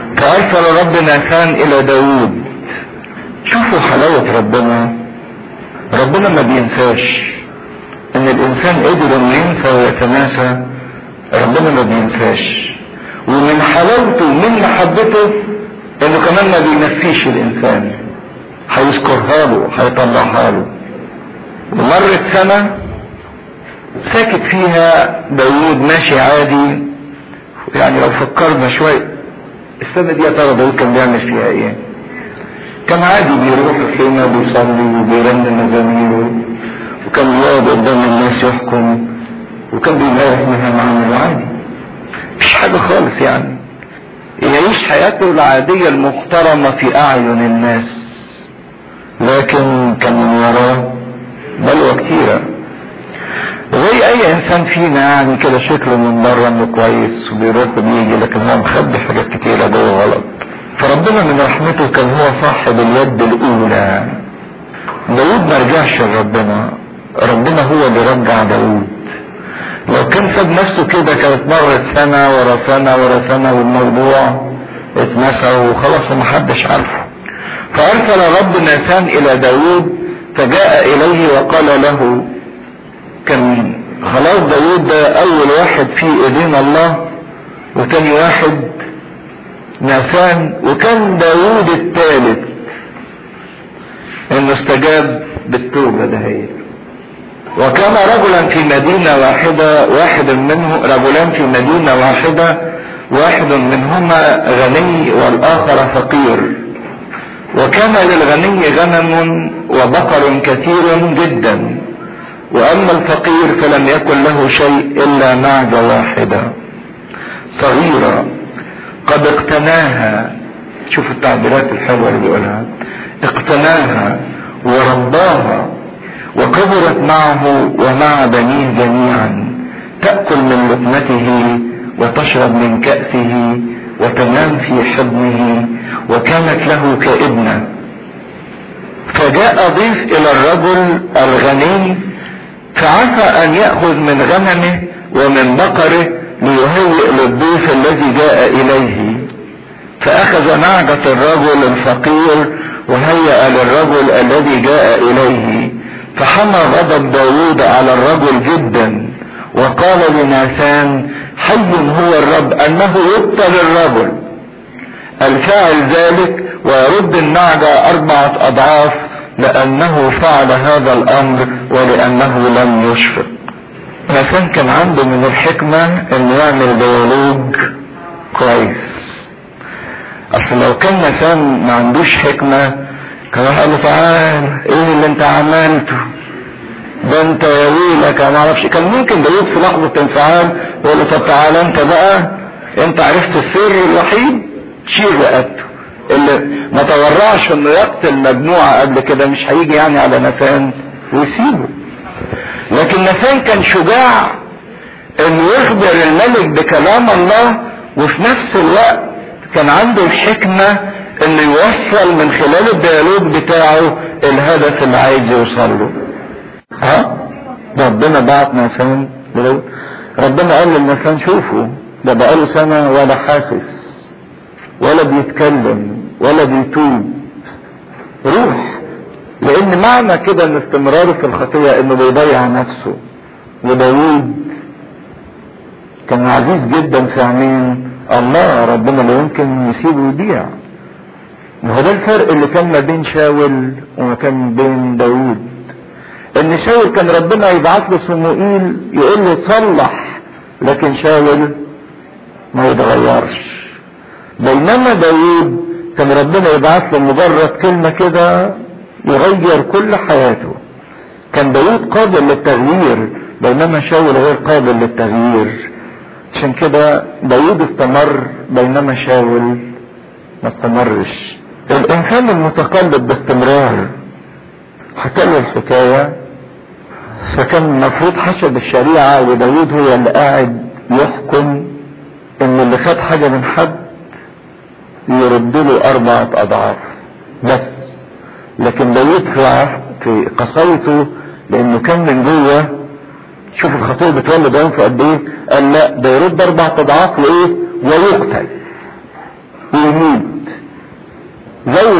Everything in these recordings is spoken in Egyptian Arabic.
فأرسل رب ناثان إلى داود شوفوا حلاوة ربنا ربنا ما بينساش ان الانسان قدر انه ينسى ويتناسى ربنا ما بينساش ومن حلاوته ومن محبته انه كمان ما بينسيش الانسان هيذكرها له هيطلعها له ومرت سنة ساكت فيها داوود ماشي عادي يعني لو فكرنا شوية السنة دي يا ترى داوود كان بيعمل فيها ايه كان عادي بيروح الخيمة بيصلي وبيرنم مزاميره وكان يقعد قدام الناس يحكم وكان بيمارس مهام عمله عادي مفيش حاجة خالص يعني يعيش حياته العادية المحترمة في أعين الناس لكن كان من وراه بلوى كتيرة زي أي إنسان فينا يعني كده شكله من بره إنه كويس وبيروح وبيجي لكن هو مخبي حاجات كتيرة جوه غلط فربنا من رحمته كان هو صاحب اليد الأولى داود ما رجعش لربنا ربنا هو اللي رجع داود لو كان ساب نفسه كده كانت مرت سنة ورا سنة ورا سنة والموضوع اتنسى وخلاص ومحدش عارفه فأرسل رب ناثان إلى داود فجاء إليه وقال له كان خلاص داود ده أول واحد في إيدين الله وتاني واحد ناثان وكان داود الثالث انه استجاب بالتوبة دهيت وكان رجلا في مدينة واحدة واحد منه رجلان في مدينة واحدة واحد منهما غني والآخر فقير وكان للغني غنم وبقر كثير جدا وأما الفقير فلم يكن له شيء إلا نعجة واحدة صغيرة قد اقتناها شوف التعبيرات الحلوة اللي بيقولها اقتناها ورباها وكبرت معه ومع بنيه جميعا تأكل من لقمته وتشرب من كأسه وتنام في حضنه وكانت له كابنة فجاء ضيف إلى الرجل الغني فعسى أن يأخذ من غنمه ومن بقره ليهوئ للضيف الذي جاء إليه فأخذ نعجة الرجل الفقير وهيأ للرجل الذي جاء إليه فحمى غضب داود على الرجل جدا وقال لناسان حي هو الرب أنه يقتل الرجل الفاعل ذلك ويرد النعجة أربعة أضعاف لأنه فعل هذا الأمر ولأنه لم يشفق ناسان كان عنده من الحكمة انه يعمل ديالوج كويس اصل لو كان ناسان ما عندوش حكمة كان قال له تعال ايه اللي انت عملته ده انت يا ويلك ما اعرفش كان ممكن داود في لحظة انفعال يقول له طب تعالى انت بقى انت عرفت السر الوحيد شيل رقبته اللي ما تورعش انه يقتل مجموعة قبل كده مش هيجي يعني على نسان ويسيبه لكن نسان كان شجاع انه يخبر الملك بكلام الله وفي نفس الوقت كان عنده الحكمة انه يوصل من خلال الديالوج بتاعه الهدف اللي عايز يوصل له ها ربنا بعت نسان لداود ربنا قال للنسان شوفوا ده بقاله سنة ولا حاسس ولا بيتكلم ولا بيتوب روح لان معنى كده ان استمراره في الخطية انه بيضيع نفسه وداود كان عزيز جدا في عينين الله ربنا لا يمكن يسيبه يضيع وهو ده الفرق اللي كان ما بين شاول وما كان بين داود ان شاول كان ربنا يبعث له صموئيل يقول له تصلح لكن شاول ما يتغيرش بينما داود كان ربنا يبعث له مجرد كلمة كده يغير كل حياته كان داود قابل للتغيير بينما شاول غير قابل للتغيير عشان كده داود استمر بينما شاول ما استمرش الانسان المتقلب باستمرار حكى له الحكاية فكان المفروض حسب الشريعة وداود هو اللي قاعد يحكم ان اللي خد حاجة من حد يرد له اربعة اضعاف بس لكن داود في في قصيته لانه كان من جوه شوف الخطيئة بتولد عنف قد ايه قال لا ده يرد اربع اضعاف وايه ويقتل ويموت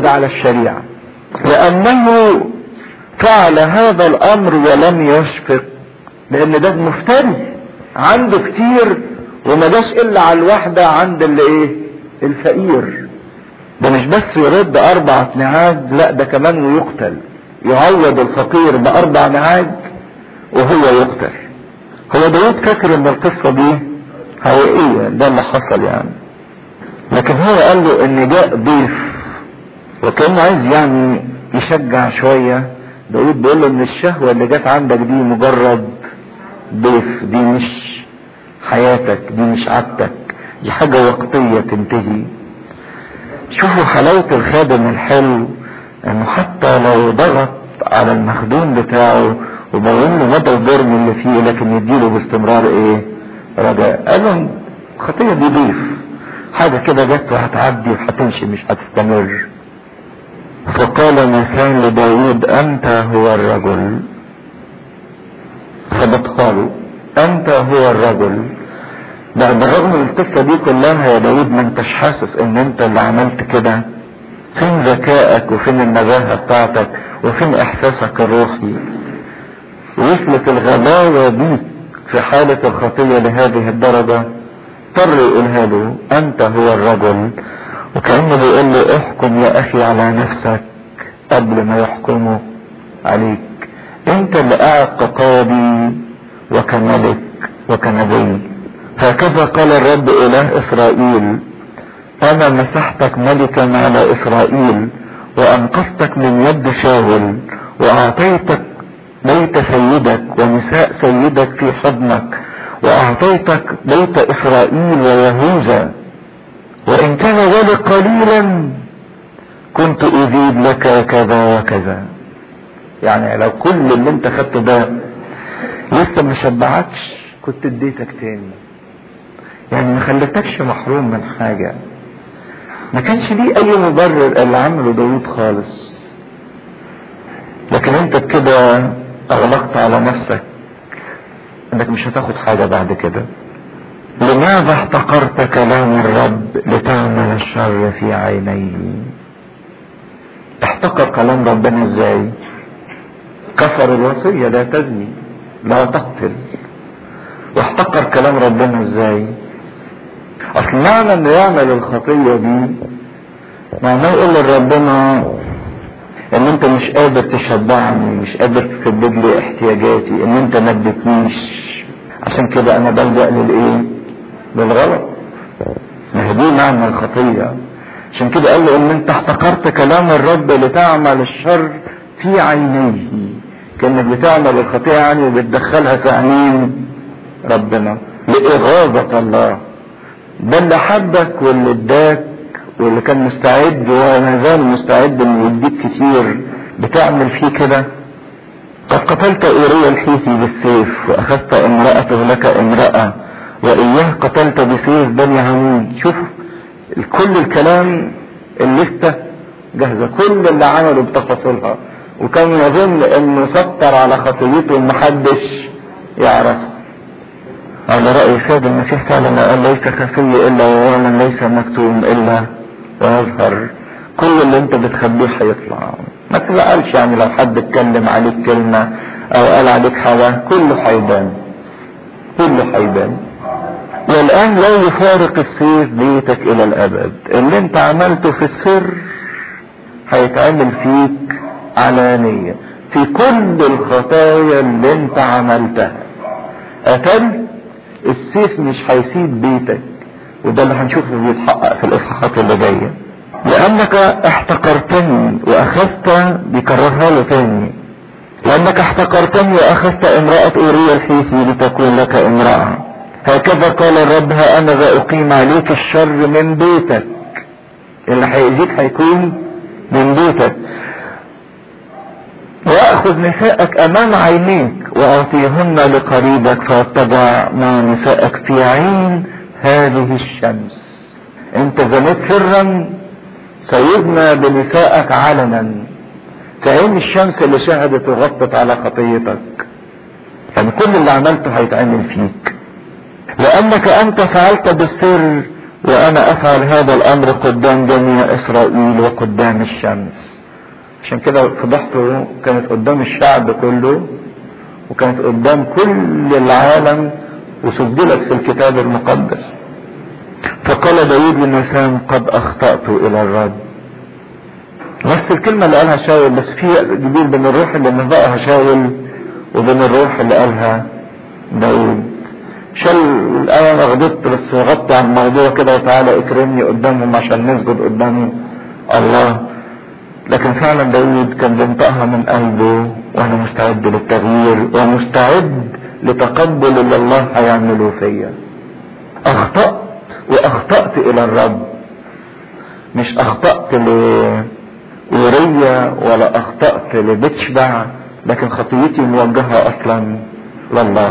زيادة على الشريعة لانه فعل هذا الامر ولم يشفق لان ده مفتري عنده كتير وما جاش الا على الواحدة عند اللي ايه الفقير ده مش بس يرد اربع نعاج لا ده كمان ويقتل يعوض الفقير باربع نعاج وهو يقتل هو داود فاكر ان القصة دي حقيقية ده اللي حصل يعني لكن هو قال له ان جاء ضيف وكان عايز يعني يشجع شوية داود بيقول له ان الشهوة اللي جت عندك دي مجرد ضيف دي مش حياتك دي مش عادتك دي حاجة وقتية تنتهي شوفوا حلاوة الخادم الحلو انه حتى لو ضغط على المخدوم بتاعه وبين له مدى الجرم اللي فيه لكن يديله باستمرار ايه رجاء قال له الخطية دي ضيف حاجة كده جت وهتعدي وهتمشي مش هتستمر فقال نسان لداود انت هو الرجل فبطها له انت هو الرجل ده بالرغم من القصة دي كلها يا داود ما انتش حاسس ان انت اللي عملت كده فين ذكائك وفين النزاهة بتاعتك وفين احساسك الروحي وصلت الغباوة بيك في حالة الخطية لهذه الدرجة اضطر يقولها له انت هو الرجل وكأنه بيقول له احكم يا اخي على نفسك قبل ما يحكموا عليك انت اللي قاعد كقاضي وكملك وكنبي هكذا قال الرب اله اسرائيل انا مسحتك ملكا على اسرائيل وانقذتك من يد شاول واعطيتك بيت سيدك ونساء سيدك في حضنك واعطيتك بيت اسرائيل ويهوذا وان كان ذلك قليلا كنت ازيد لك كذا وكذا يعني لو كل اللي انت خدته ده لسه ما شبعتش كنت اديتك تاني يعني ما خليتكش محروم من حاجة ما كانش ليه اي مبرر اللي عمله داود خالص لكن انت كده اغلقت على نفسك انك مش هتاخد حاجة بعد كده لماذا احتقرت كلام الرب لتعمل الشر في عينيه احتقر كلام ربنا ازاي كسر الوصية لا تزني لا تقتل واحتقر كلام ربنا ازاي اصل معنى انه يعمل الخطية دي معناه يقول لربنا ان انت مش قادر تشبعني مش قادر تسدد لي احتياجاتي ان انت ما اديتنيش عشان كده انا بلجأ للايه للغلط ما هي دي معنى الخطية عشان كده قال له ان انت احتقرت كلام الرب لتعمل الشر في عينيه كانك بتعمل الخطيئة يعني وبتدخلها في عينين ربنا لإغاظة الله ده اللي حبك واللي اداك واللي كان مستعد وما زال مستعد انه يديك كتير بتعمل فيه كده قد قتلت اوريا الحيثي بالسيف واخذت امرأته لك امرأة واياه قتلت بسيف بني عمود شوف كل الكلام الليستة جاهزة كل اللي عمله بتفاصيلها وكان يظن انه سطر على خطيته محدش يعرفه على رأي سيد المسيح فعلا قال ليس خفي الا ووالا ليس مكتوم الا ويظهر كل اللي انت بتخبيه هيطلع ما تزعلش يعني لو حد اتكلم عليك كلمة او قال عليك حاجة كله هيبان كله هيبان والان لا يفارق السيف بيتك الى الابد اللي انت عملته في السر هيتعمل فيك علانية في كل الخطايا اللي انت عملتها قتلت السيف مش هيسيب بيتك وده اللي هنشوفه بيتحقق في الاصحاحات اللي جايه لانك احتقرتني واخذت بيكررها له تاني لانك احتقرتني واخذت امرأة اوريا الحيثي لتكون لك امرأة هكذا قال الرب ها انا ذا اقيم عليك الشر من بيتك اللي هيأذيك هيكون من بيتك واخذ نساءك امام عينيك واعطيهن لقريبك فاتبع مع نسائك في عين هذه الشمس انت زنيت سرا سيدنا بنسائك علنا كعين الشمس اللي شهدت وغطت على خطيتك يعني كل اللي عملته هيتعمل فيك لانك انت فعلت بالسر وانا افعل هذا الامر قدام جميع اسرائيل وقدام الشمس عشان كده فضحته كانت قدام الشعب كله وكانت قدام كل العالم وسجلت في الكتاب المقدس فقال داود للنسان قد اخطأت الى الرب نفس الكلمة اللي قالها شاول بس في جديد بين الروح اللي نطقها شاول وبين الروح اللي قالها داود شال الآية أنا غضبت بس غطي عن الموضوع كده وتعالى اكرمني قدامهم عشان نسجد قدام الله لكن فعلا داود كان بينطقها من قلبه وانا مستعد للتغيير ومستعد لتقبل اللي الله هيعمله فيا اخطأت واخطأت الى الرب مش اخطأت لورية ولا اخطأت لبتشبع لكن خطيتي موجهة اصلا لله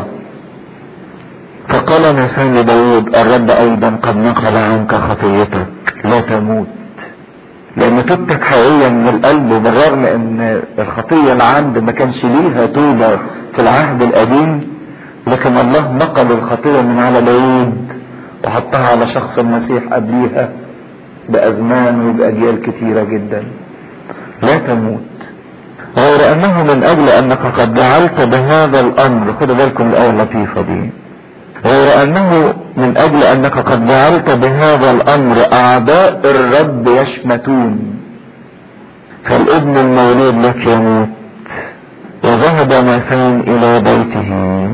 فقال نسان لداود الرب ايضا قد نقل عنك خطيتك لا تموت لان توبتك حقيقية من القلب وبالرغم ان الخطية العمد ما كانش ليها توبة في العهد القديم لكن الله نقل الخطية من على داود وحطها على شخص المسيح قبليها بأزمان وبأجيال كتيرة جدا لا تموت غير أنه من أجل أنك قد جعلت بهذا الأمر خدوا بالكم الآية اللطيفة دي غير أنه من أجل أنك قد جعلت بهذا الأمر أعداء الرب يشمتون فالابن المولود لك يموت وذهب ناسان إلى بيته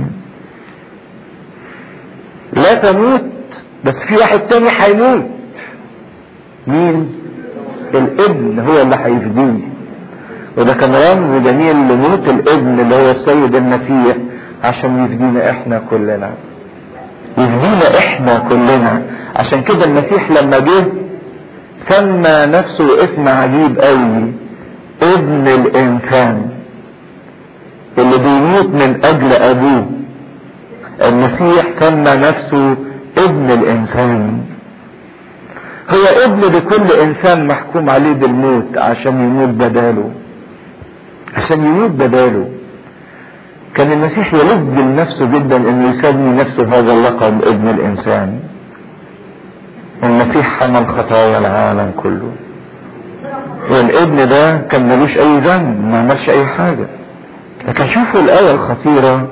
لا تموت بس في واحد تاني هيموت مين الابن هو اللي هيفديه وده كان رمز جميل لموت الابن اللي هو السيد المسيح عشان يفدينا احنا كلنا يفدينا احنا كلنا عشان كده المسيح لما جه سمى نفسه اسم عجيب قوي ابن الانسان اللي بيموت من اجل ابوه المسيح سمى نفسه ابن الانسان هو ابن لكل انسان محكوم عليه بالموت عشان يموت بداله عشان يموت بداله كان المسيح يلذ لنفسه جدا انه يسمي نفسه هذا اللقب ابن الانسان المسيح حمل خطايا العالم كله والابن ده كان ملوش اي ذنب ما عملش اي حاجة لكن شوفوا الاية الخطيرة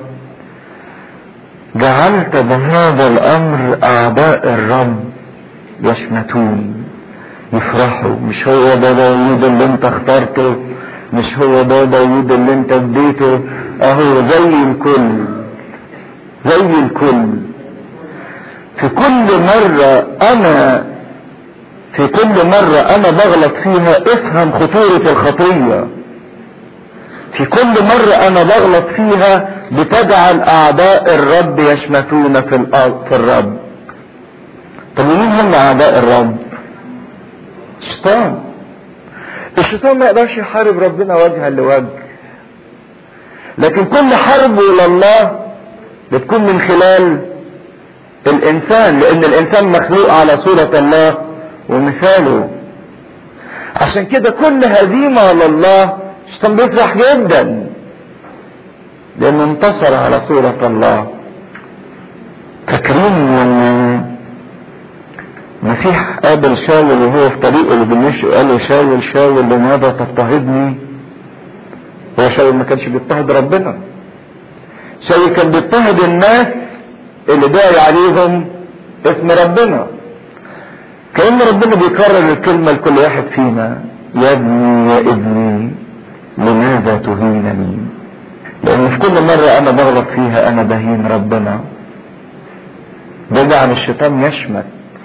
جعلت بهذا الامر اعداء الرب يشمتون يفرحوا مش هو ده داوود اللي انت اخترته مش هو ده داوود اللي انت اديته اهو زي الكل زي الكل في كل مرة انا في كل مرة انا بغلط فيها افهم خطورة الخطية في كل مرة انا بغلط فيها بتجعل اعداء الرب يشمتون في الارض في الرب طب مين هم اعداء الرب الشيطان الشيطان ما يقدرش يحارب ربنا وجها لوجه لكن كل حربه لله بتكون من خلال الانسان لان الانسان مخلوق على صورة الله ومثاله عشان كده كل هزيمة لله الشيطان بيفرح جدا لانه انتصر على صورة الله فاكرين لما المسيح قابل شاول وهو في طريقه لدمشق وقال له شاول شاول لماذا تضطهدني هو شاول ما كانش بيضطهد ربنا شاول كان بيضطهد الناس اللي داعي عليهم اسم ربنا كأن ربنا بيكرر الكلمة لكل واحد فينا يا ابني يا ابني لماذا تهينني لان في كل مرة انا بغلط فيها انا بهين ربنا بجعل الشيطان يشمت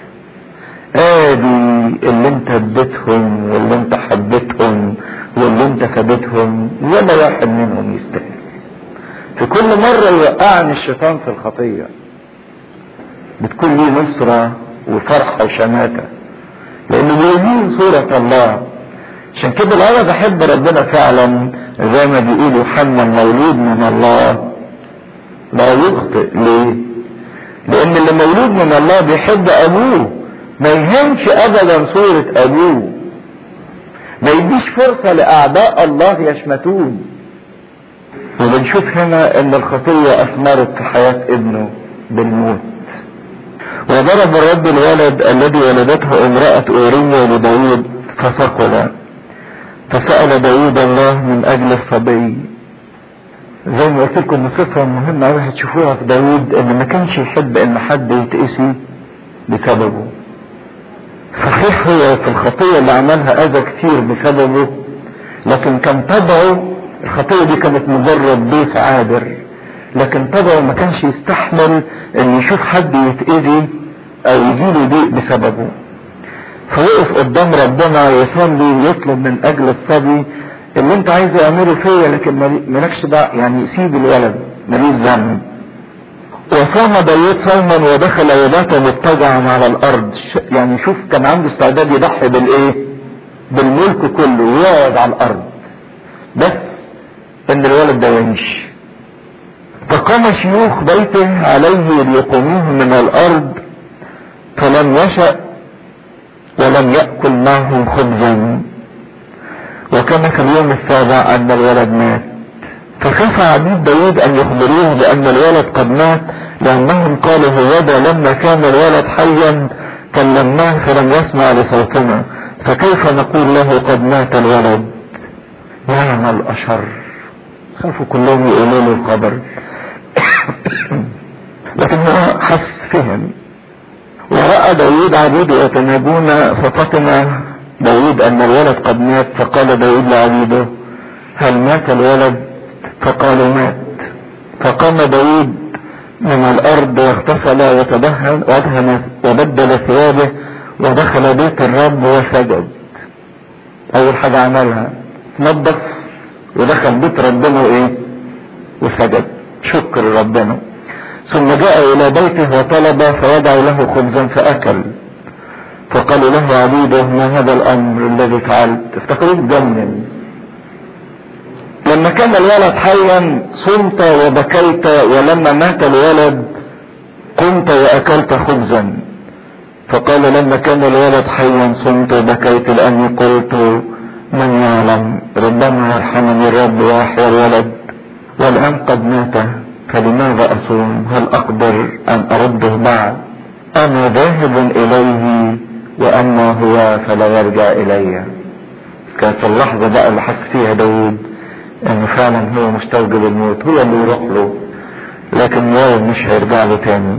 ادي اللي انت اديتهم واللي انت حبيتهم واللي انت فديتهم ولا واحد منهم يستاهل في كل مرة يوقعني الشيطان في الخطية بتكون ليه نصرة وفرحة وشماتة لانه بيهين صورة الله عشان كده لو انا بحب ربنا فعلا زي ما بيقولوا حنا المولود من الله لا يخطئ ليه لان اللي مولود من الله بيحب ابوه ما يهمش ابدا صورة ابوه ما يديش فرصة لاعداء الله يشمتون وبنشوف هنا ان الخطية اثمرت في حياة ابنه بالموت وضرب الرب الولد الذي ولدته امرأة أورية لداود فثقل فسأل داود الله من أجل الصبي زي ما قلت لكم صفة مهمة أوي هتشوفوها في داود إن ما كانش يحب إن حد يتقسي بسببه صحيح هو في الخطية اللي عملها أذى كتير بسببه لكن كان طبعه الخطية دي كانت مجرد ضيف عابر لكن طبعه ما كانش يستحمل ان يشوف حد يتأذي او يجيله ضيق بسببه فوقف قدام ربنا يصلي يطلب من اجل الصبي اللي انت عايزه اعمله فيا لكن مالكش بقى يعني سيب الولد ملوش ذنب وصام داوود صوما ودخل وبات مضطجعا على الارض يعني شوف كان عنده استعداد يضحي بالايه بالملك كله ويقعد على الارض بس ان الولد ده يعيش فقام شيوخ بيته عليه ليقوموه من الارض فلم يشأ ولم يأكل معهم خبزا وكان في اليوم السابع ان الولد مات فخاف عبيد داود ان يخبروه بان الولد قد مات لانهم قالوا هوذا لما كان الولد حيا كلمناه فلم يسمع لصوتنا فكيف نقول له قد مات الولد يعمل اشر خافوا كلهم يقولوا له الخبر لكن هو حس فهم ورأى داود عبيده يتناجون ففطن داود ان الولد قد مات فقال داود لعبيده هل مات الولد فقالوا مات فقام داود من الارض واغتسل وتدهن وادهن وبدل ثيابه ودخل بيت الرب وسجد اول حاجة عملها نظف ودخل بيت ربنا وايه وسجد شكر ربنا ثم جاء الى بيته وطلب فوضع له خبزا فاكل فقالوا له عبيده ما هذا الامر الذي فعلت افتكروه اتجنن لما كان الولد حيا صمت وبكيت ولما مات الولد قمت واكلت خبزا فقال لما كان الولد حيا صمت وبكيت لاني قلت من يعلم ربما يرحمني الرب ويحيى الولد والان قد مات فلماذا اصوم هل اقدر ان ارده بعد انا ذاهب اليه واما هو فلا يرجع الي كانت اللحظة بقى اللي حس فيها داود انه فعلا هو مستوجب الموت هو اللي يروح له لكن الولد مش هيرجع له تاني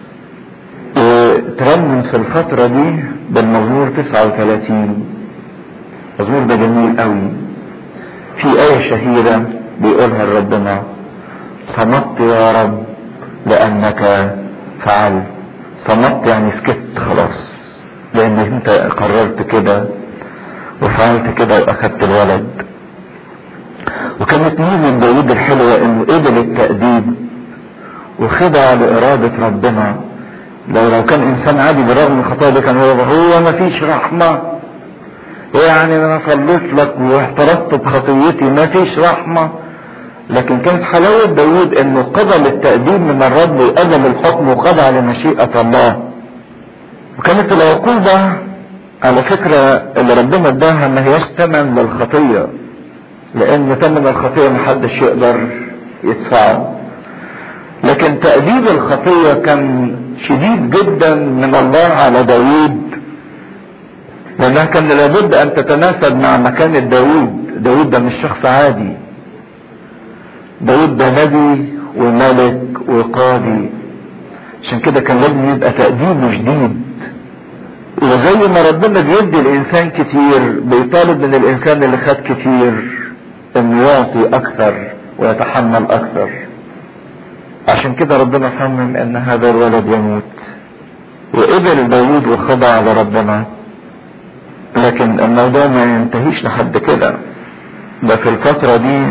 وترنم في الفترة دي بالمزمور 39 المزمور ده جميل قوي في آية شهيرة بيقولها لربنا صمت يا رب لأنك فعلت صمت يعني سكت خلاص لأن أنت قررت كده وفعلت كده وأخدت الولد وكانت ميزة داود الحلوة انه قبل التأديب وخضع لإرادة ربنا لو لو كان انسان عادي بالرغم من خطايا كان هو هو ما فيش رحمة يعني انا صليت لك واحترقت بخطيتي ما فيش رحمة لكن كانت حلاوة داود انه قبل التأديب من الرب وقبل الحكم وخضع لمشيئة الله وكانت العقوبة على فكرة اللي ربنا اداها ما هياش ثمن للخطية لان ثمن الخطية محدش يقدر يدفعه لكن تأديب الخطية كان شديد جدا من الله على داود لانها كان لابد ان تتناسب مع مكانة داود داود ده مش شخص عادي داود ده نبي وملك وقاضي عشان كده كان لازم يبقى تأديبه شديد وزي ما ربنا بيدي الانسان كتير بيطالب من الانسان اللي خد كتير انه يعطي اكثر ويتحمل اكثر عشان كده ربنا صمم ان هذا الولد يموت وقبل داود وخضع لربنا لكن الموضوع ما ينتهيش لحد كده ده في الفترة دي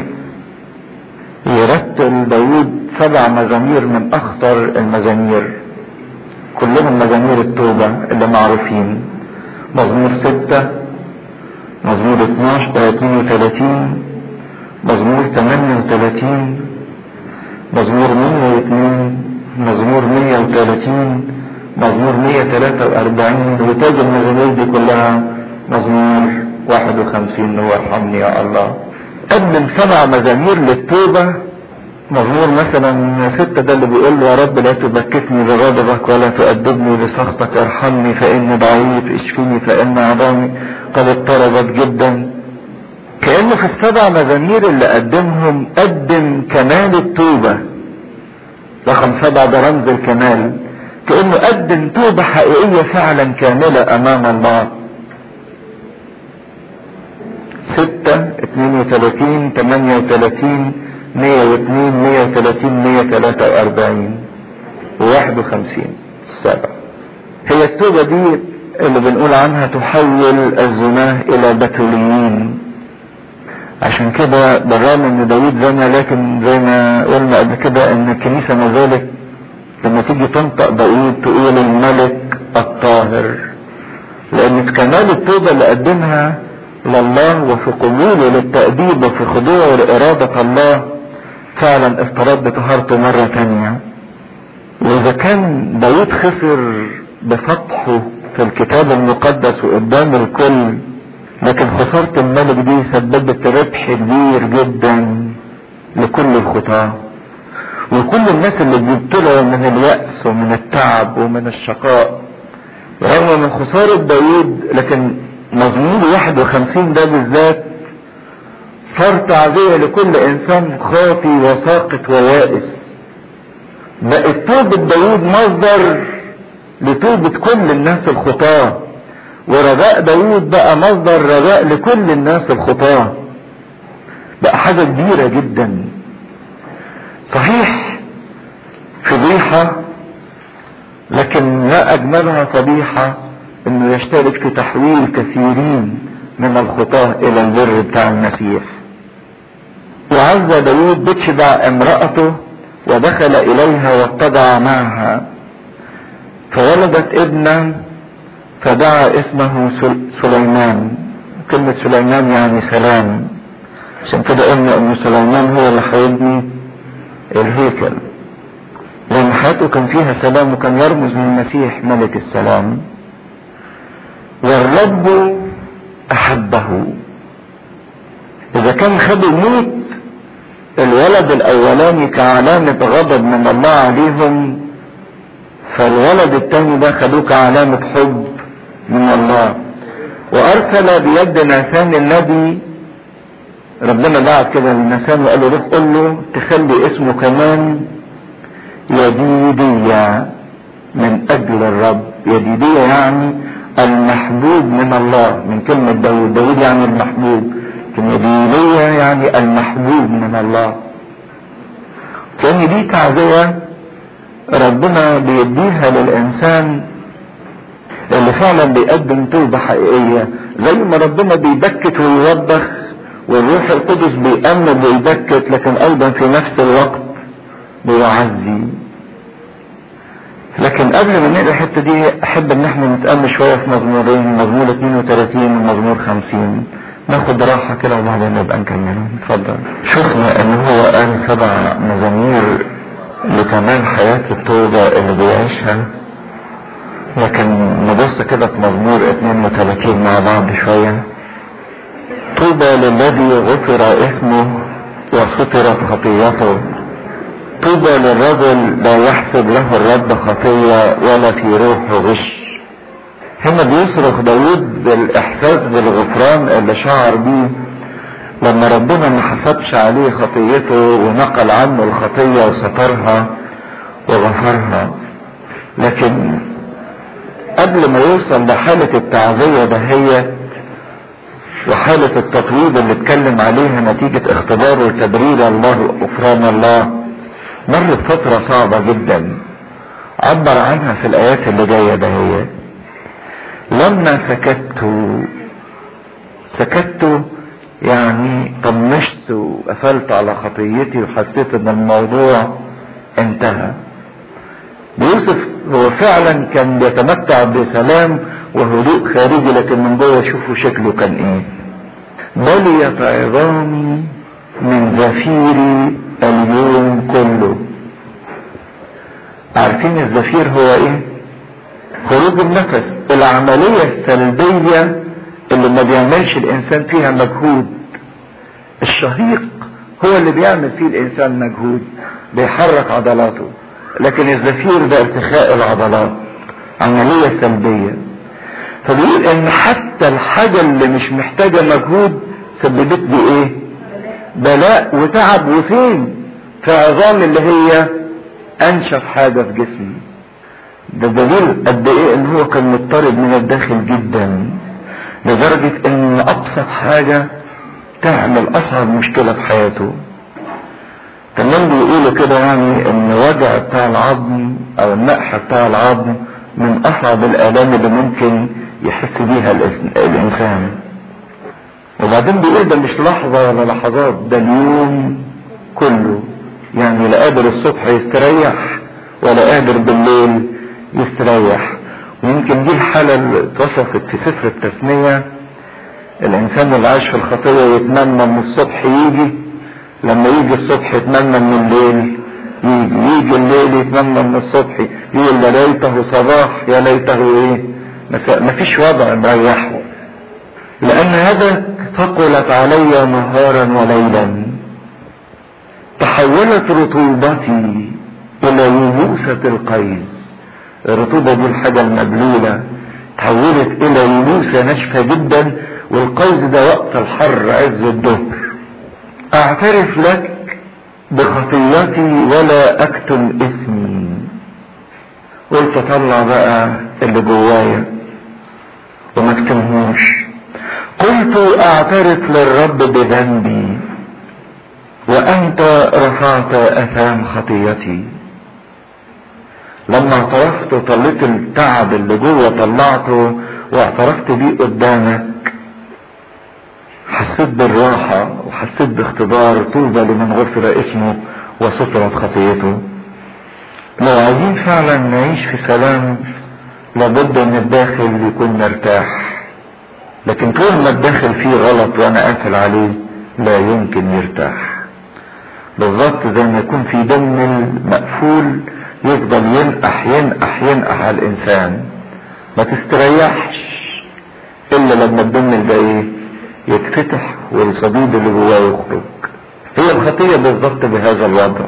يرتل داود سبع مزامير من اخطر المزامير كلهم مزامير التوبة اللي معروفين مزمور ستة مزمور 12 32 مزمور 38 مزمور 102 مزمور 130 مزمور 143 وتاج المزامير دي كلها مزمور 51 هو ارحمني يا الله قدم سبع مزامير للتوبة مزمور مثلا ستة ده اللي بيقول له يا رب لا تبكتني بغضبك ولا تؤدبني بسخطك ارحمني فإني ضعيف اشفيني فإن عظامي قد اضطربت جدا كأنه في السبع مزامير اللي قدمهم قدم كمال التوبة رقم سبعة ده رمز الكمال كأنه قدم توبة حقيقية فعلا كاملة أمام الله ستة اتنين وتلاتين تمانية وتلاتين مية واتنين مية وتلاتين مية تلاتة واربعين وواحد وخمسين السبع هي التوبة دي اللي بنقول عنها تحول الزناه الى بتوليين عشان كده بالرغم ان داود زنى لكن زي ما قلنا قبل كده ان الكنيسة ما زالت لما تيجي تنطق داود تقول الملك الطاهر لان في كمال التوبة اللي قدمها لله وفي قبوله للتأديب وفي خضوعه لإرادة الله فعلا افترض بطهارته مرة تانية وإذا كان داود خسر بفتحه في الكتاب المقدس وقدام الكل لكن خسارة الملك دي سببت ربح كبير جدا لكل الخطاة وكل الناس اللي بيبتلعوا من اليأس ومن التعب ومن الشقاء رغم من خسارة داود لكن مزمور 51 ده بالذات صار تعزية لكل انسان خاطي وساقط ويائس بقت توبة داود مصدر لتوبة كل الناس الخطاة ورجاء داود بقى مصدر رجاء لكل الناس الخطاة بقى حاجة كبيرة جدا صحيح فضيحة لكن لا اجملها فضيحة انه يشترك في تحويل كثيرين من الخطاة الى البر بتاع المسيح وعز داود بتشبع امرأته ودخل اليها واتضع معها فولدت ابنا فدعا اسمه سليمان كلمة سليمان يعني سلام عشان كده قلنا ان سليمان هو اللي هيبني الهيكل لان حياته كان فيها سلام وكان يرمز للمسيح ملك السلام والرب احبه اذا كان خدوا موت الولد الاولاني كعلامة غضب من الله عليهم فالولد التاني ده خدوه كعلامة حب من الله وارسل بيد ناثان النبي ربنا بعت كده لناثان وقال له روح قول له تخلي اسمه كمان يديدية من اجل الرب يديدية يعني المحبوب من الله من كلمة داود داود يعني المحبوب كلمة يديدية يعني المحبوب من الله كان دي تعزية ربنا بيديها للإنسان اللي فعلا بيقدم توبة حقيقية زي ما ربنا بيبكت ويوبخ والروح القدس بيأمن ويبكت لكن أيضا في نفس الوقت بيعزي لكن قبل ما نقرا الحته دي احب ان احنا نتامل شويه في مزمورين مزمور 32 ومزمور 50 ناخد راحه كده وبعدين نبقى نكملهم اتفضل شفنا ان هو قال سبع مزامير لكمال حياه التوبه اللي بيعيشها لكن نبص كده في مزمور 32 مع بعض شويه طوبى للذي غفر اسمه وسترت خطيته طوبى للرجل لا يحسب له الرب خطية ولا في روحه غش هنا بيصرخ داود بالاحساس بالغفران اللي شعر بيه لما ربنا ما حسبش عليه خطيته ونقل عنه الخطية وسترها وغفرها لكن قبل ما يوصل لحالة التعزية دهيت وحالة التطويب اللي اتكلم عليها نتيجة اختباره وتبرير الله وغفران الله مرت فترة صعبة جدا عبر عنها في الآيات اللي جاية دهيت لما سكت سكت يعني طنشت وقفلت على خطيتي وحسيت ان الموضوع انتهى يوسف هو فعلا كان بيتمتع بسلام وهدوء خارجي لكن من جوه شوفوا شكله كان ايه بليت عظامي من زفيري اليوم كله عارفين الزفير هو ايه خروج النفس العملية السلبية اللي ما بيعملش الانسان فيها مجهود الشهيق هو اللي بيعمل فيه الانسان مجهود بيحرك عضلاته لكن الزفير ده ارتخاء العضلات عملية سلبية فبيقول ان حتى الحاجة اللي مش محتاجة مجهود سببت لي ايه بلاء وتعب وفين في عظام اللي هي انشف حاجة في جسمي ده دليل قد ايه ان هو كان مضطرب من الداخل جدا لدرجة ان ابسط حاجة تعمل اصعب مشكلة في حياته كمان بيقولوا كده يعني ان وجع بتاع العظم او النقح بتاع العظم من اصعب الالام اللي ممكن يحس بيها الانسان وبعدين بيقول ده مش لحظة ولا لحظات ده اليوم كله يعني لا قادر الصبح يستريح ولا قادر بالليل يستريح ويمكن دي الحالة اللي اتوصفت في سفر التثنية الانسان اللي عايش في الخطية يتمنى من الصبح يجي لما يجي الصبح يتمنى من الليل يجي يجي الليل يتمنى من الصبح يقول يا ليته صباح يا ليته ايه مساء مفيش وضع مريحه لان هذا ثقلت علي نهارا وليلا تحولت رطوبتي الى يبوسة القيس الرطوبة دي الحاجة المبلولة تحولت الى يبوسة ناشفة جدا والقيس ده وقت الحر عز الظهر اعترف لك بخطيتي ولا اكتم اثمي قلت اطلع بقى اللي جوايا وما اكتمهوش قلت اعترف للرب بذنبي وانت رفعت اثام خطيتي لما اعترفت وطليت التعب اللي جوه طلعته واعترفت بيه قدامك حسيت بالراحة وحسيت باختبار طوبى لمن غفر اسمه وسترت خطيته لو عايزين فعلا نعيش في سلام لابد ان الداخل يكون مرتاح لكن طول ما الداخل فيه غلط وانا قافل عليه لا يمكن يرتاح بالظبط زي ما يكون في دم مقفول يفضل ينقح ينقح ينقح على الانسان ما تستريحش الا لما الدم ده ايه يتفتح والصديد اللي جواه يخرج هي الخطيه بالظبط بهذا الوضع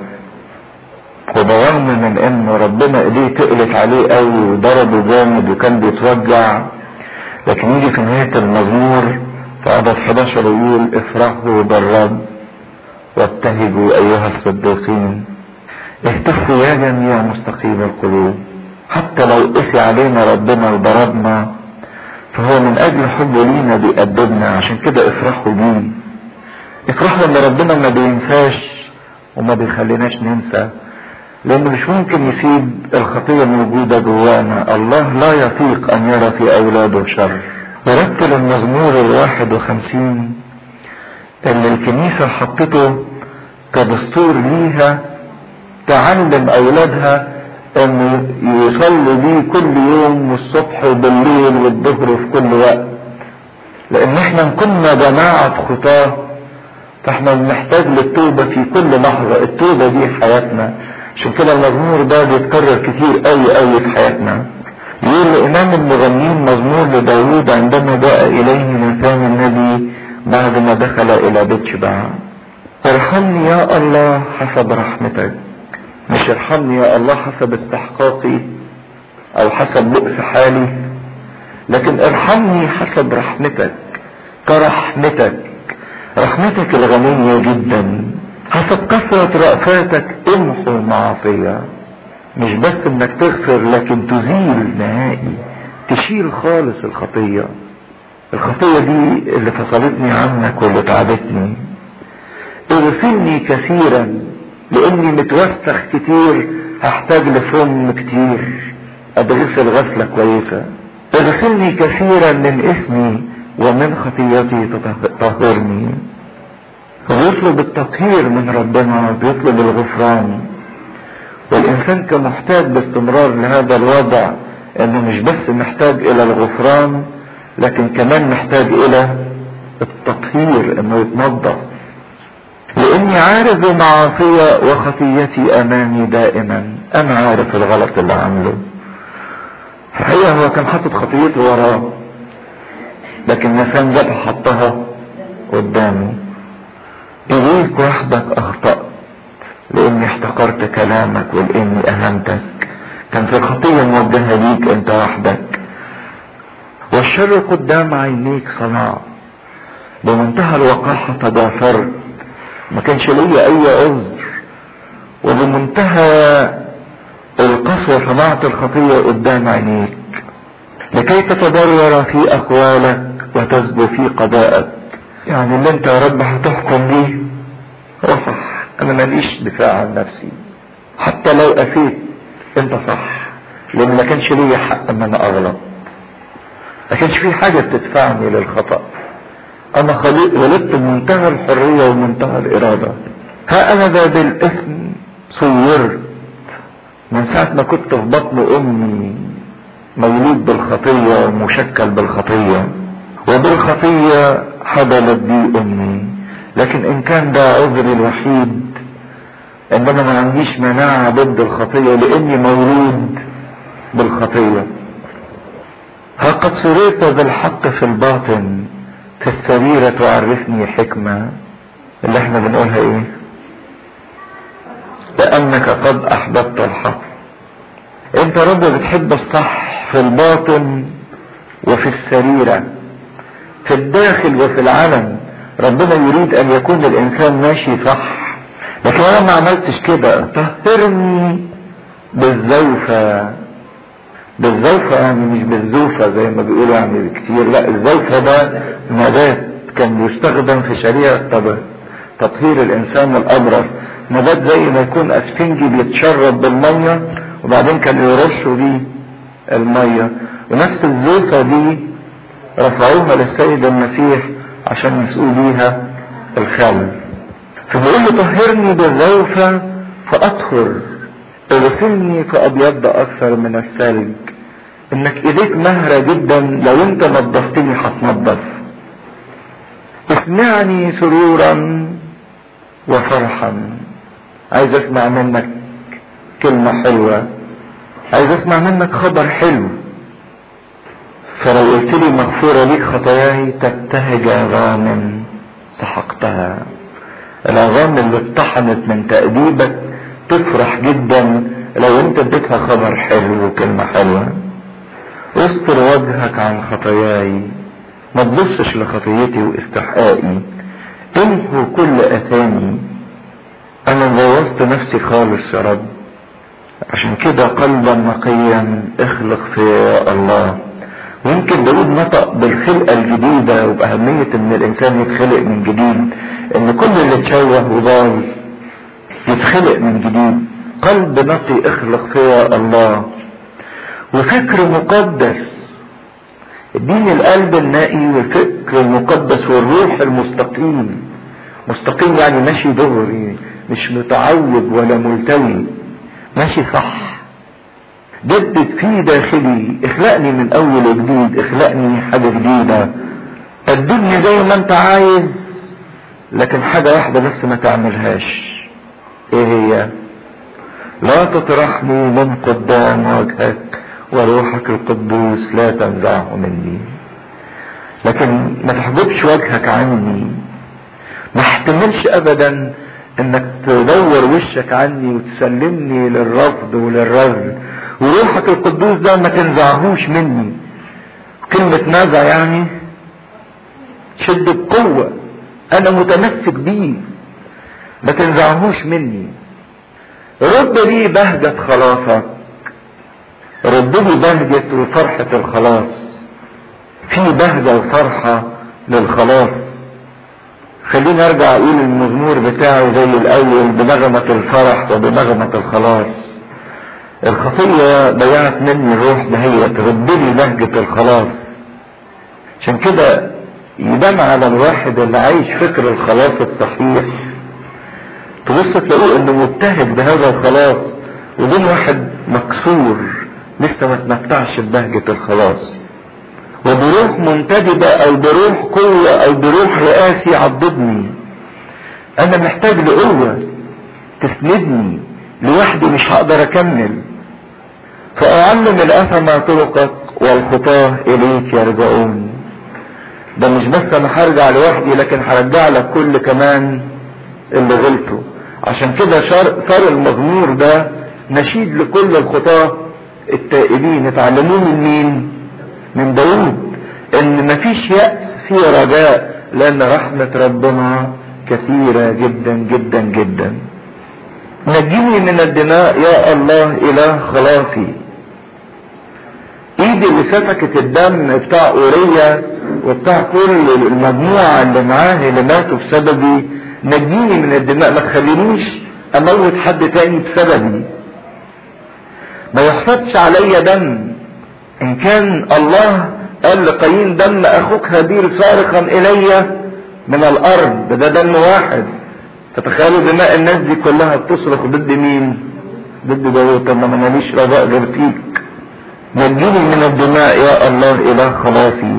وبرغم من ان ربنا ايديه تقلت عليه قوي وضربه جامد وكان بيتوجع لكن يجي في نهايه المزمور في عدد 11 يقول افرحوا بالرب وابتهجوا ايها الصديقين اهتفوا يا جميع مستقيم القلوب حتى لو قسي علينا ربنا وضربنا فهو من اجل حبه لينا بيأدبنا عشان كده افرحوا بيه افرحوا ان ربنا ما بينساش وما بيخليناش ننسى لانه مش ممكن يسيب الخطية موجودة جوانا الله لا يطيق ان يرى في اولاده شر ورتل المزمور الواحد وخمسين اللي الكنيسة حطته كدستور ليها تعلم اولادها ان يصلوا بيه كل يوم الصبح وبالليل والظهر في كل وقت لان احنا كنا جماعة خطاة فاحنا بنحتاج للتوبة في كل لحظة التوبة دي حياتنا عشان كده المزمور ده بيتكرر كتير قوي قوي في حياتنا يقول امام المغنين مزمور لداود عندما جاء اليه ناتان النبي بعد ما دخل الى بيت شبع ارحمني يا الله حسب رحمتك مش ارحمني يا الله حسب استحقاقي او حسب بؤس حالي لكن ارحمني حسب رحمتك كرحمتك رحمتك الغنية جدا حسب كثرة رأفاتك امحو معصية مش بس انك تغفر لكن تزيل نهائي تشيل خالص الخطية الخطية دي اللي فصلتني عنك واللي تعبتني اغسلني كثيرا لاني متوسخ كتير هحتاج لفم كتير اتغسل غسلة كويسة اغسلني كثيرا من اسمي ومن خطيتي تطهرني فبيطلب التطهير من ربنا بيطلب الغفران والانسان كمحتاج باستمرار لهذا الوضع انه مش بس محتاج الى الغفران لكن كمان محتاج الى التطهير انه يتنظف لاني عارف بمعاصي وخطيتي امامي دائما انا عارف الغلط اللي عامله الحقيقه هو كان حاطط خطيته وراه لكن نسان جابها حطها قدامه اليك وحدك اخطأت لاني احتقرت كلامك ولاني اهنتك كان في خطية موجهة ليك انت وحدك والشر قدام عينيك صنع بمنتهى الوقاحة تجاسرت ما كانش ليا اي عذر وبمنتهى القسوة صنعت الخطية قدام عينيك لكي تتبرر في اقوالك وتثبت في قضائك يعني اللي انت يا رب هتحكم بيه هو صح انا ماليش دفاع عن نفسي حتى لو اسيت انت صح لان ما كانش ليا حق ان انا اغلط ما كانش في حاجة تدفعني للخطأ انا خليق ولدت بمنتهى الحرية ومنتهى الارادة ها انا ذا بالاثم صورت من ساعة ما كنت في بطن امي مولود بالخطية ومشكل بالخطية وبالخطية حضلت بي امي لكن ان كان ده عذري الوحيد ان انا ما عنديش مناعة ضد الخطية لاني مولود بالخطية ها قد سررت بالحق في الباطن في السريرة تعرفني حكمة اللي احنا بنقولها ايه لانك قد احببت الحق انت رب بتحب الصح في الباطن وفي السريرة في الداخل وفي العلن ربنا يريد ان يكون الانسان ماشي صح لكن انا ما عملتش كده طهرني بالزوفة بالزوفة يعني مش بالزوفة زي ما بيقولوا يعني كتير لا الزوفة ده نبات كان بيستخدم في شريعة تطهير الانسان الابرص نبات زي ما يكون اسفنجي بيتشرب بالمية وبعدين كانوا يرشوا بيه المية ونفس الزوفة دي رفعوها للسيد المسيح عشان يسقوا بيها الخل فبيقول له طهرني بالزوفة فأطهر اغسلني فأبيض أكثر من الثلج إنك إيديك مهرة جدا لو أنت نظفتني هتنظف اسمعني سرورا وفرحا عايز اسمع منك كلمة حلوة عايز اسمع منك خبر حلو فلو قلت لي مغفورة ليك خطاياي تبتهج عظام سحقتها العظام اللي اتطحنت من تأديبك تفرح جدا لو انت اديتها خبر حلو وكلمة حلوة استر وجهك عن خطاياي ما تبصش لخطيتي واستحقائي امحو كل اثامي انا بوظت نفسي خالص يا رب عشان كده قلبا نقيا اخلق في الله ويمكن داود نطق بالخلقة الجديدة وبأهمية ان الانسان يتخلق من جديد ان كل اللي اتشوه وضاع يتخلق من جديد قلب نقي اخلق فيا الله وفكر مقدس اديني القلب النقي والفكر المقدس والروح المستقيم مستقيم يعني ماشي دغري مش متعوج ولا ملتوي ماشي صح جدد في داخلي اخلقني من اول وجديد اخلقني حاجة جديدة قدمني زي ما انت عايز لكن حاجة واحدة بس ما تعملهاش ايه هي لا تطرحني من قدام وجهك وروحك القدوس لا تنزعه مني لكن ما تحجبش وجهك عني ما احتملش ابدا انك تدور وشك عني وتسلمني للرفض وللرزل وروحك القدوس ده ما تنزعهوش مني كلمة نزع يعني شد بقوة انا متمسك بيه ما تنزعهوش مني رد لي بهجة خلاصك رد لي بهجة وفرحة الخلاص في بهجة وفرحة للخلاص خليني ارجع اقول المزمور بتاعه زي الاول بنغمة الفرح وبنغمة الخلاص الخطية ضيعت مني الروح دهيت رد لي بهجة الخلاص عشان كده يبان على الواحد اللي عايش فكر الخلاص الصحيح تبص تلاقوه انه مبتهج بهذا الخلاص وبين واحد مكسور لسه ما تمتعش ببهجة الخلاص وبروح منتدبة او بروح قوة او بروح رئاسي عضدني انا محتاج لقوة تسندني لوحدي مش هقدر اكمل فاعلم الاثم طرقك والخطاه اليك يرجعون ده مش بس انا هرجع لوحدي لكن هرجع لك كل كمان اللي غلطوا عشان كده صار المزمور ده نشيد لكل الخطاة التائبين اتعلموه من مين من داود ان مفيش يأس في رجاء لان رحمة ربنا كثيرة جدا جدا جدا نجيني من الدماء يا الله اله خلاصي ايدي اللي سفكت الدم بتاع اوريا وبتاع كل المجموعة اللي معاه اللي ماتوا بسببي نجيني من الدماء ما تخلينيش اموت حد تاني بسببي ما يحصدش عليا دم ان كان الله قال لقايين دم اخوك هابيل صارخا الي من الارض ده دم واحد فتخيلوا دماء الناس دي كلها بتصرخ ضد مين ضد داوود طب ما ماليش رجاء غير فيك نجيني من الدماء يا الله اله خلاصي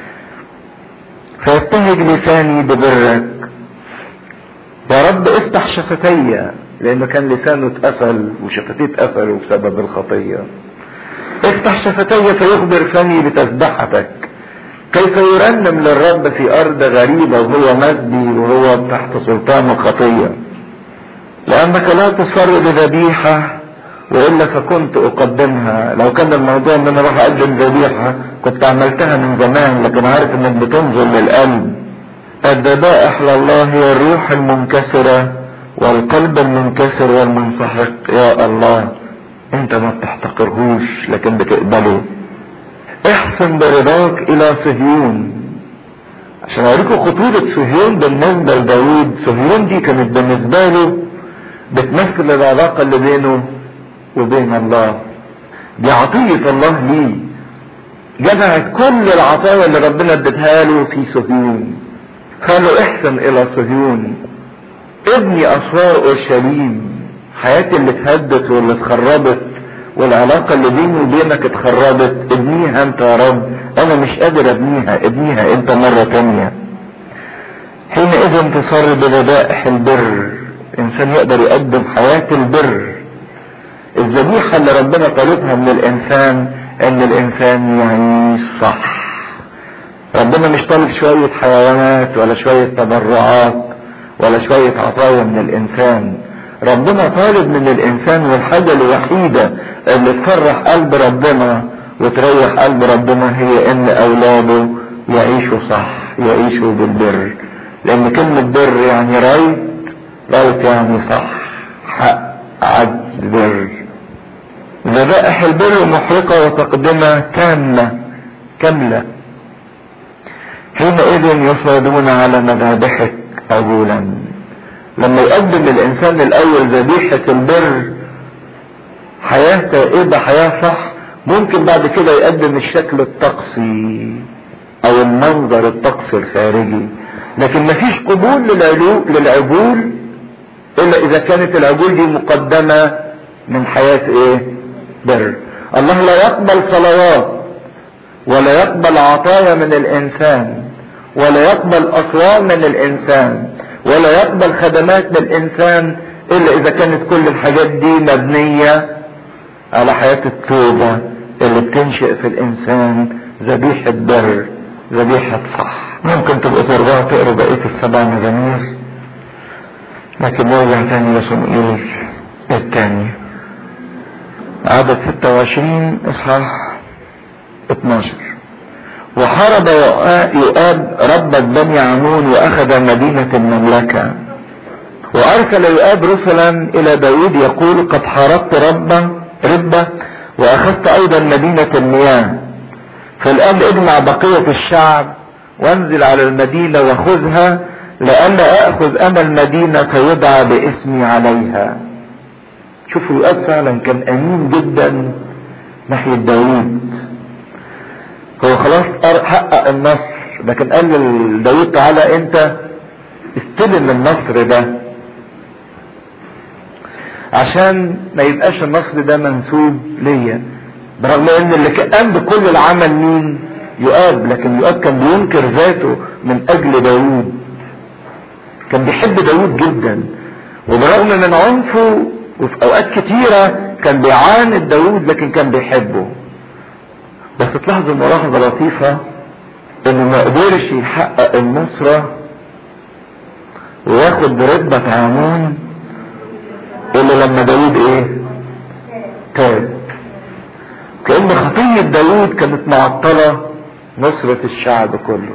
فيبتهج لساني ببرك يا رب افتح شفتي لانه كان لسانه اتقفل وشفتيه اتقفلوا بسبب الخطيه افتح شفتي فيخبر فمي بتسبحتك كيف يرنم للرب في ارض غريبة وهو مسبي وهو تحت سلطان الخطية لانك لا تصر بذبيحة والا فكنت اقدمها لو كان الموضوع ان انا اروح اقدم ذبيحة كنت عملتها من زمان لكن عارف انك بتنظر للقلب الذبائح لله هي الروح المنكسرة والقلب المنكسر والمنسحق يا الله انت ما بتحتقرهوش لكن بتقبله احسن برضاك الى صهيون عشان اوريكم خطورة صهيون بالنسبة لداود صهيون دي كانت بالنسبة له بتمثل العلاقة اللي بينه وبين الله دي عطية الله ليه جمعت كل العطايا اللي ربنا ادتها له في صهيون قالوا احسن الى صهيون ابني اسوار اورشليم حياتي اللي اتهدت واللي اتخربت والعلاقة اللي بيني وبينك اتخربت ابنيها انت يا رب انا مش قادر ابنيها ابنيها انت مرة تانية حينئذ تصر بذبائح البر الانسان يقدر يقدم حياة البر الذبيحة اللي ربنا طالبها من الانسان ان الانسان يعيش صح ربنا مش طالب شوية حيوانات ولا شوية تبرعات ولا شوية عطايا من الانسان ربنا طالب من الانسان والحاجة الوحيدة اللي تفرح قلب ربنا وتريح قلب ربنا هي ان اولاده يعيشوا صح يعيشوا بالبر لان كلمة بر يعني رايت رايت يعني صح حق عدل بر ذبائح البر محرقة وتقدمة تامة كاملة حينئذ يصعدون على مذابحك عجولا لما يقدم الانسان الاول ذبيحة البر حياة تائبة حياة صح ممكن بعد كده يقدم الشكل الطقسي او المنظر الطقسي الخارجي لكن مفيش قبول للعجول الا اذا كانت العجول دي مقدمة من حياة ايه بر الله لا يقبل صلوات ولا يقبل عطايا من الانسان ولا يقبل اصوات من الانسان ولا يقبل خدمات من الانسان الا اذا كانت كل الحاجات دي مبنية على حياة التوبة اللي بتنشئ في الانسان ذبيحة بر ذبيحة صح ممكن تبقوا ترجعوا تقروا بقية السبع مزامير لكن نرجع تاني لصموئيل التاني عدد 26 اصحاح 12 وحارب يؤاب ربة بني عمون واخذ مدينة المملكة وارسل يؤاب رسلا الى داود يقول قد حاربت ربة ربة واخذت ايضا مدينة المياه فالان اجمع بقية الشعب وانزل على المدينة وخذها لئلا اخذ انا المدينة فيدعى باسمي عليها شوفوا يؤاب فعلا كان امين جدا ناحية داود هو خلاص حقق النصر لكن قال لداود تعالى انت استلم النصر ده عشان ما يبقاش النصر ده منسوب ليا برغم ان اللي قام بكل العمل مين يؤاب لكن يؤاب كان بينكر ذاته من اجل داود كان بيحب داود جدا وبرغم من عنفه وفي اوقات كتيرة كان بيعاند داود لكن كان بيحبه بس تلاحظوا ملاحظة لطيفة انه ما قدرش يحقق النصرة وياخد برتبة عامون اللي لما داود ايه تاب كأن خطية داود كانت معطلة نصرة الشعب كله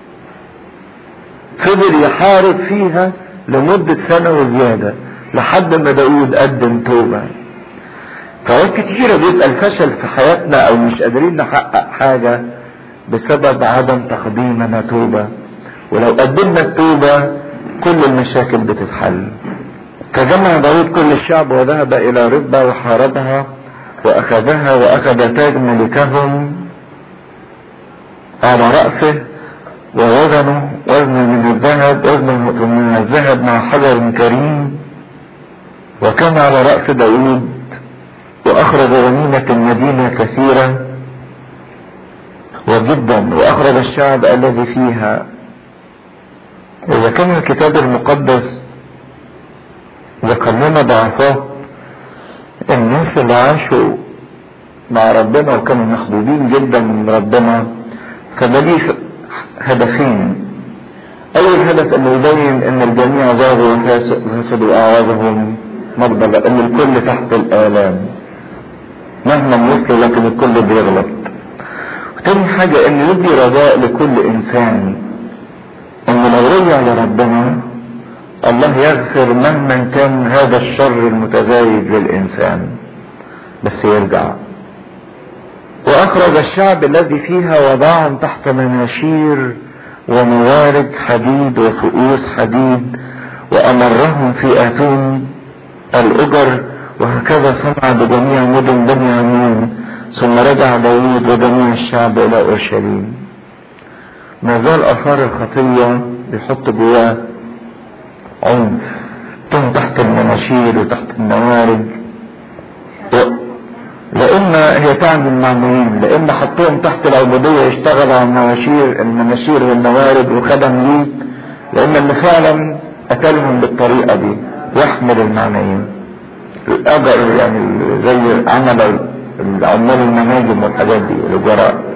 فضل يحارب فيها لمدة سنة وزيادة لحد ما داود قدم توبة فوقت كتيرة بيبقى الفشل في حياتنا او مش قادرين نحقق حاجة بسبب عدم تقديمنا توبة ولو قدمنا التوبة كل المشاكل بتتحل فجمع داود كل الشعب وذهب الى ربة وحاربها واخذها واخذ تاج ملكهم على رأسه ووزنه وزن من الذهب وزن من الذهب مع حجر كريم وكان على رأس داود وأخرج غنيمة المدينة كثيرة وجدا وأخرج الشعب الذي فيها إذا كان الكتاب المقدس ذكر لنا ضعفات الناس اللي عاشوا مع ربنا وكانوا مخبوبين جدا من ربنا فده ليه هدفين اول هدف انه يبين ان الجميع زاغوا وفسدوا اعوازهم مقبلة ان الكل تحت الالام مهما وصلوا لكن الكل بيغلط وتاني حاجة ان يدي رجاء لكل انسان ان لو رجع لربنا الله يغفر مهما كان هذا الشر المتزايد للانسان بس يرجع واخرج الشعب الذي فيها وضعهم تحت مناشير وموارد حديد وفؤوس حديد وامرهم في اتون الاجر وهكذا صنع بجميع مدن بني عمون ثم رجع داود وجميع الشعب الى اورشليم ما زال اثار الخطيه يحط جواه عنف تهم تحت المناشير وتحت الموارد لان هي تعني المعنيين لان حطوهم تحت العبودية يشتغلوا على المناشير المناشير والموارد وخدم ليه لان اللي فعلا قتلهم بالطريقة دي يحمل المعنيين الاجر يعني زي عمل العمال المناجم والحاجات دي الاجراء